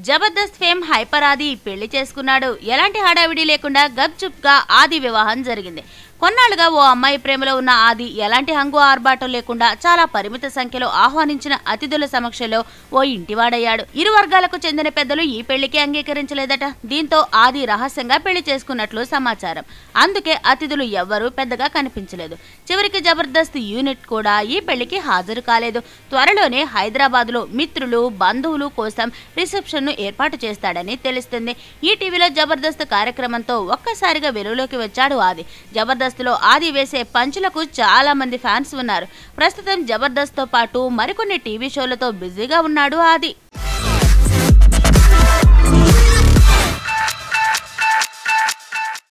Jabardasth fame hyper ఆది పెళ్లి చేసుకున్నాడు ఎలాంటి హడావిడి లేకుండా గప్చుప్ గా ఆది వివాహం జరిగింది కొన్నాళ్లుగా ఓ అమ్మాయి ప్రేమలో ఉన్న ఆది ఎలాంటి హంగు ఆర్భాటం లేకుండా చాలా పరిమిత సంఖ్యలో ఆహ్వానించిన అతిథుల సమక్షంలో ఓ ఇంటివాడయ్యాడు ఇరు వర్గాలకు చెందిన పెద్దలు ఈ పెళ్లికి అంగీకరించలేదట దీంతో ఆది రహస్యంగా పెళ్లి చేసుకున్నట్లు సమాచారం అందుకే అతిథులు ఎవ్వరూ పెద్దగా కనిపించలేదు చివరికి జబర్దస్త్ యూనిట్ కూడా ఈ పెళ్లికి హాజరు కాలేదు త్వరలోనే హైదరాబాద్ లో మిత్రులు బంధువులు కోసం రిసెప్షన్ ను ఏర్పాటు చేస్తాడని తెలుస్తుంది ఈ టీవీలో జబర్దస్త్ కార్యక్రమంతో ఒక్కసారిగా వెలుగులోకి వచ్చాడు ఆది జబర్దస్త్ లో ఆది వేసే పంచులకు చాలా మంది ఫ్యాన్స్ ఉన్నారు ప్రస్తుతం జబర్దస్త్ తో పాటు మరికొన్ని టీవీ షోలతో బిజీగా ఉన్నాడు ఆది